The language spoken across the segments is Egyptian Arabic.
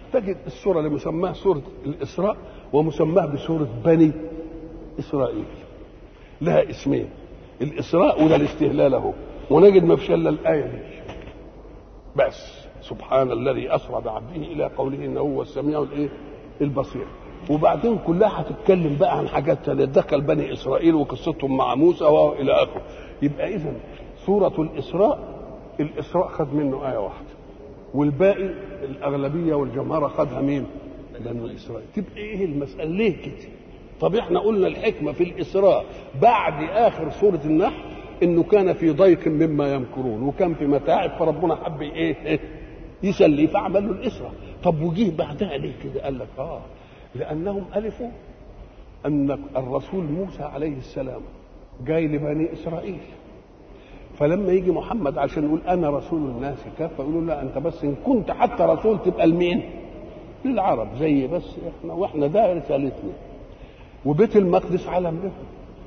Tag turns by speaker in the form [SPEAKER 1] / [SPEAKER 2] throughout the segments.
[SPEAKER 1] تجد السورة اللي مسماها سورة الإسراء ومسماها بسورة بني إسرائيل لها اسمين الإسراء وده الاستهلال أهو ونجد ما فيش إلا الآية دي بس سبحان الذي أسرى بعبده إلى قوله إنه هو السميع الإيه البصير وبعدين كلها هتتكلم بقى عن حاجات تانية دخل بني إسرائيل وقصتهم مع موسى وإلى آخره يبقى إذا سورة الإسراء الإسراء خد منه آية واحدة والباقي الأغلبية والجمهرة خدها مين؟ بنو إسرائيل تبقى إيه المسألة ليه كده؟ طب إحنا قلنا الحكمة في الإسراء بعد آخر سورة النحل إنه كان في ضيق مما يمكرون وكان في متاعب فربنا حب إيه؟ يسلي فعمل له الإسراء طب وجيه بعدها ليه كده؟ قال لك آه لأنهم ألفوا أن الرسول موسى عليه السلام جاي لبني إسرائيل فلما يجي محمد عشان يقول انا رسول الناس كافه يقولوا لا انت بس ان كنت حتى رسول تبقى لمين؟ للعرب زي بس احنا واحنا ده رسالتنا وبيت المقدس علم لهم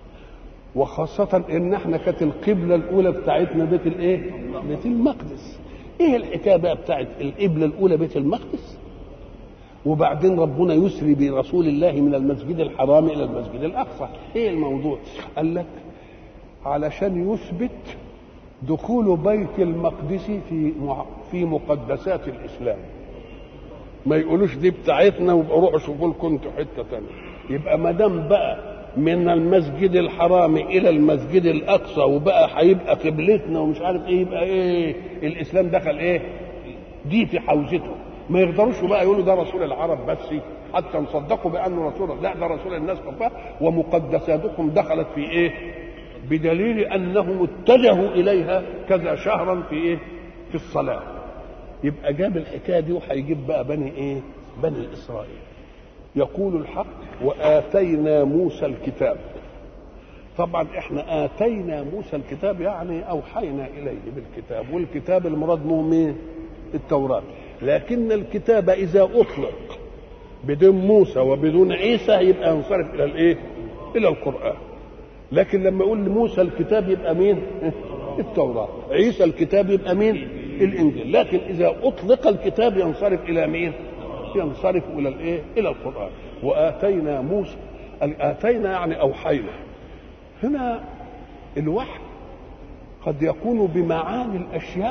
[SPEAKER 1] وخاصة ان احنا كانت القبلة الأولى بتاعتنا بيت الايه؟ بيت المقدس. ايه الحكاية بقى بتاعت القبلة الأولى بيت المقدس؟ وبعدين ربنا يسري برسول الله من المسجد الحرام إلى المسجد الأقصى. ايه الموضوع؟ قال لك علشان يثبت دخول بيت المقدس في في مقدسات الاسلام ما يقولوش دي بتاعتنا ويبقى روحوا شوفوا لكم انتوا حته ثانيه يبقى ما دام بقى من المسجد الحرام الى المسجد الاقصى وبقى هيبقى قبلتنا ومش عارف ايه يبقى ايه الاسلام دخل ايه دي في حوزته ما يقدروش بقى يقولوا ده رسول العرب بس حتى نصدقوا بانه رسول لا ده رسول الناس كفاه ومقدساتكم دخلت في ايه بدليل انهم اتجهوا اليها كذا شهرا في ايه في الصلاه يبقى جاب الحكايه دي وهيجيب بقى بني ايه بني اسرائيل يقول الحق واتينا موسى الكتاب طبعا احنا اتينا موسى الكتاب يعني اوحينا اليه بالكتاب والكتاب المراد منه مين التوراه لكن الكتاب اذا اطلق بدون موسى وبدون عيسى يبقى ينصرف الى الايه الى القران لكن لما يقول لموسى الكتاب يبقى مين التوراة عيسى الكتاب يبقى مين الإنجيل لكن إذا أطلق الكتاب ينصرف إلى مين ينصرف إلى الإيه إلى القرآن وآتينا موسى آتينا يعني أوحينا هنا الوحي قد يكون بمعاني الأشياء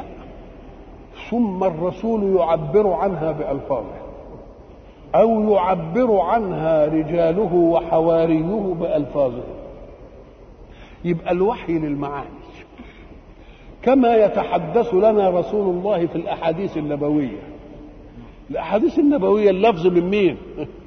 [SPEAKER 1] ثم الرسول يعبر عنها بألفاظه أو يعبر عنها رجاله وحواريه بألفاظه يبقى الوحي للمعاني كما يتحدث لنا رسول الله في الاحاديث النبويه الاحاديث النبويه اللفظ من مين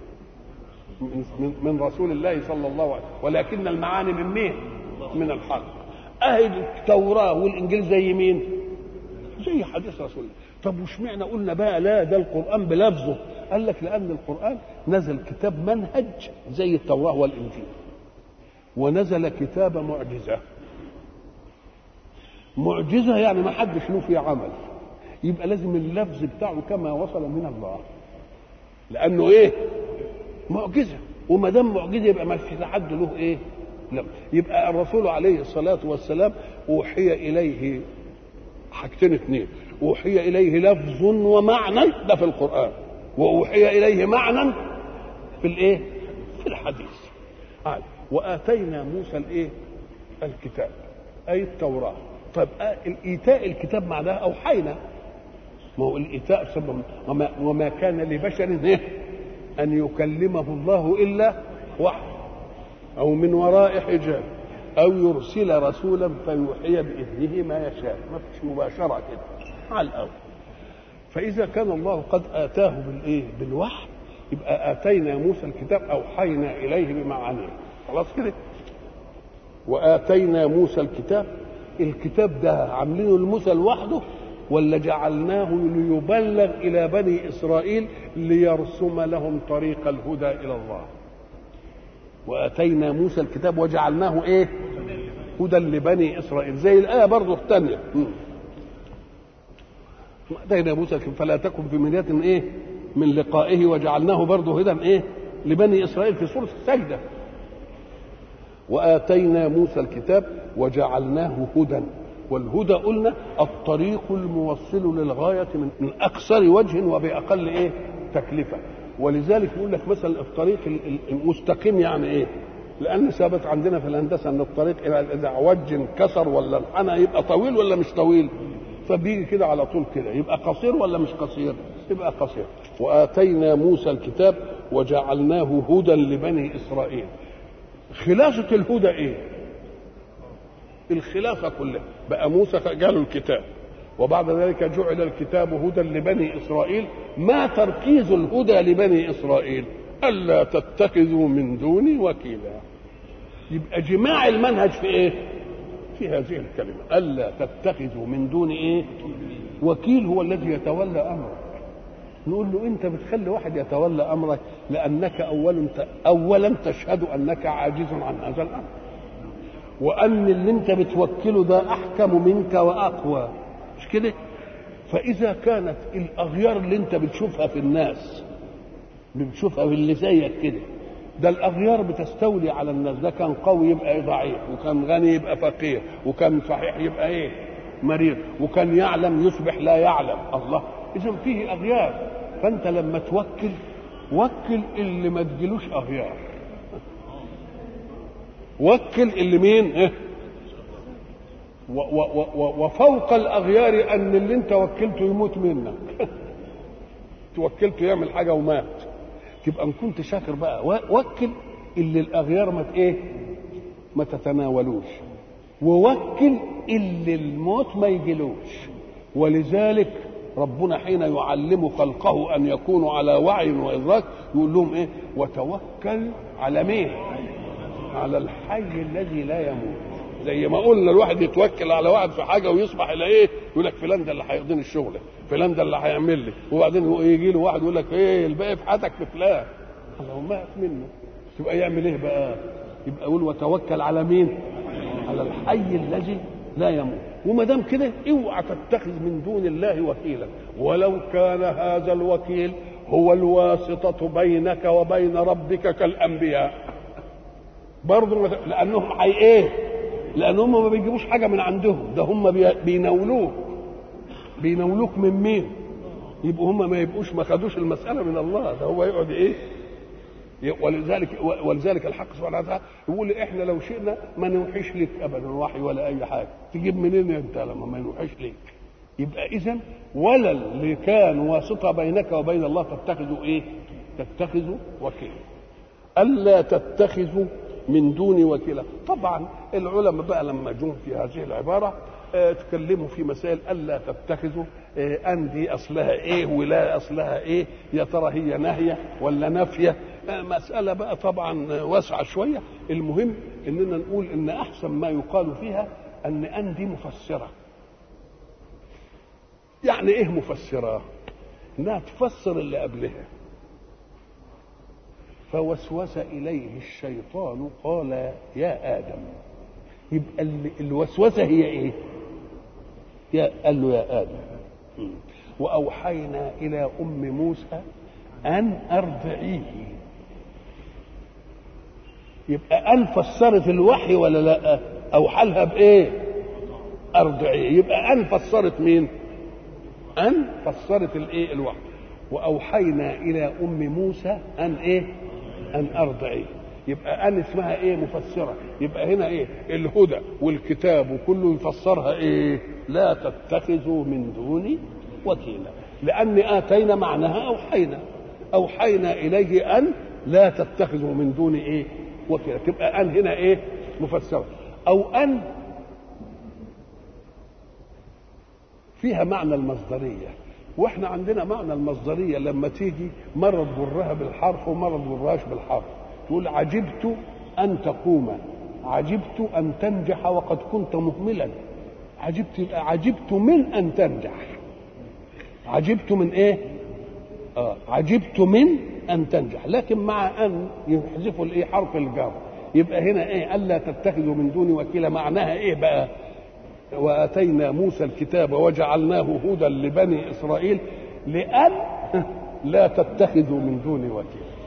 [SPEAKER 1] من, من رسول الله صلى الله عليه وسلم ولكن المعاني من مين من الحق اهل التوراه والانجيل زي مين زي حديث رسول الله طب واشمعنى قلنا بقى لا ده القران بلفظه قال لك لان القران نزل كتاب منهج زي التوراه والانجيل ونزل كتاب معجزة معجزة يعني ما حدش له فيه عمل يبقى لازم اللفظ بتاعه كما وصل من الله لأنه إيه معجزة وما دام معجزة يبقى ما فيش حد له إيه لا. يبقى الرسول عليه الصلاة والسلام أوحي إليه حاجتين اثنين أوحي إليه لفظ ومعنى ده في القرآن وأوحي إليه معنى في الإيه في الحديث آه. واتينا موسى الايه الكتاب اي التوراه طيب الايتاء الكتاب معناها اوحينا ما هو الايتاء سبب وما, وما كان لبشر إيه؟ ان يكلمه الله الا وحي او من وراء حجاب او يرسل رسولا فيوحي باذنه ما يشاء ما فيش مباشره كده على الاول فاذا كان الله قد اتاه بالايه بالوحي يبقى اتينا موسى الكتاب اوحينا اليه بمعانيه خلاص كده واتينا موسى الكتاب الكتاب ده عاملينه لموسى لوحده ولا جعلناه ليبلغ الى بني اسرائيل ليرسم لهم طريق الهدى الى الله واتينا موسى الكتاب وجعلناه ايه هدى لبني اسرائيل زي الايه برضه الثانيه اتينا موسى فلا تكن في مرية ايه من لقائه وجعلناه برضه هدى ايه لبني اسرائيل في سوره السجده واتينا موسى الكتاب وجعلناه هدى والهدى قلنا الطريق الموصل للغايه من, من اكثر وجه وباقل ايه تكلفه ولذلك يقول لك مثلا الطريق المستقيم يعني ايه؟ لان ثابت عندنا في الهندسه ان الطريق اذا عوج انكسر ولا انحنى يبقى طويل ولا مش طويل؟ فبيجي كده على طول كده يبقى قصير ولا مش قصير؟ يبقى قصير واتينا موسى الكتاب وجعلناه هدى لبني اسرائيل خلاصه الهدى ايه؟ الخلافه كلها بقى موسى جاله الكتاب وبعد ذلك جعل الكتاب هدى لبني اسرائيل ما تركيز الهدى لبني اسرائيل الا تتخذوا من دوني وكيلا يبقى جماع المنهج في ايه في هذه الكلمه الا تتخذوا من دون ايه وكيل هو الذي يتولى امرك نقول له انت بتخلي واحد يتولى امرك لانك اولا اولا تشهد انك عاجز عن هذا الامر وان اللي انت بتوكله ده احكم منك واقوى مش كده فاذا كانت الاغيار اللي انت بتشوفها في الناس بتشوفها في اللي زيك كده ده الاغيار بتستولي على الناس ده كان قوي يبقى ضعيف وكان غني يبقى فقير وكان صحيح يبقى ايه مريض وكان يعلم يصبح لا يعلم الله اذا فيه اغيار فانت لما توكل وكل اللي ما تجيلوش اغيار وكل اللي مين إيه؟ و و و وفوق الاغيار ان اللي انت وكلته يموت منك توكلته يعمل حاجه ومات تبقى ان كنت شاكر بقى وكل اللي الاغيار ما ايه ما تتناولوش ووكل اللي الموت ما يجيلوش ولذلك ربنا حين يعلم خلقه ان يكونوا على وعي وادراك يقول لهم ايه وتوكل على مين على الحي الذي لا يموت زي ما قلنا الواحد يتوكل على واحد في حاجه ويصبح الى ايه يقول لك فلان ده اللي هيقضيني الشغل فلان ده اللي هيعمل لي وبعدين يجي له واحد يقول لك ايه الباقي في حياتك في فلان لو مات منه يبقى يعمل ايه بقى يبقى يقول وتوكل على مين على الحي الذي لا يموت وما دام كده اوعى تتخذ من دون الله وكيلا ولو كان هذا الوكيل هو الواسطة بينك وبين ربك كالأنبياء برضه لأنهم حي إيه؟ لأنهم ما بيجيبوش حاجة من عندهم ده هم بيناولوك بيناولوك من مين؟ يبقوا هم ما يبقوش ما خدوش المسألة من الله ده هو يقعد إيه؟ ولذلك ولذلك الحق سبحانه وتعالى يقول احنا لو شئنا ما نوحيش لك ابدا وحي ولا اي حاجه تجيب منين انت لما ما نوحيش لك يبقى اذا ولا اللي كان واسطه بينك وبين الله تتخذوا ايه تتخذوا وكيلا الا تتخذوا من دون وكيلا طبعا العلماء بقى لما جم في هذه العباره اه تكلموا في مسائل الا تتخذوا اه ان دي اصلها ايه ولا اصلها ايه يا ترى هي ناهيه ولا نافيه مسألة بقى طبعا واسعة شوية المهم اننا نقول ان احسن ما يقال فيها ان ان دي مفسرة يعني ايه مفسرة انها تفسر اللي قبلها فوسوس اليه الشيطان قال يا ادم يبقى الوسوسة هي ايه يا قال له يا ادم واوحينا الى ام موسى ان ارضعيه يبقى أن فسرت الوحي ولا لا أو حلها بإيه أرضعيه يبقى أن فسرت مين أن فسرت الإيه الوحي وأوحينا إلى أم موسى أن إيه أن أرضعيه يبقى أن اسمها إيه مفسرة يبقى هنا إيه الهدى والكتاب وكله يفسرها إيه لا تتخذوا من دوني وكيلا لأن آتينا معناها أوحينا أوحينا إليه أن لا تتخذوا من دون إيه وكيلا تبقى ان هنا ايه مفسره او ان فيها معنى المصدريه واحنا عندنا معنى المصدريه لما تيجي مره تجرها بالحرف ومره تجرهاش بالحرف تقول عجبت ان تقوم عجبت ان تنجح وقد كنت مهملا عجبت عجبت من ان تنجح عجبت من ايه آه. عجبت من ان تنجح لكن مع ان يحذفوا الايه حرف الجر يبقى هنا ايه الا تتخذوا من دوني وكيلا معناها ايه بقى واتينا موسى الكتاب وجعلناه هدى لبني اسرائيل لان لا تتخذوا من دوني وكيلا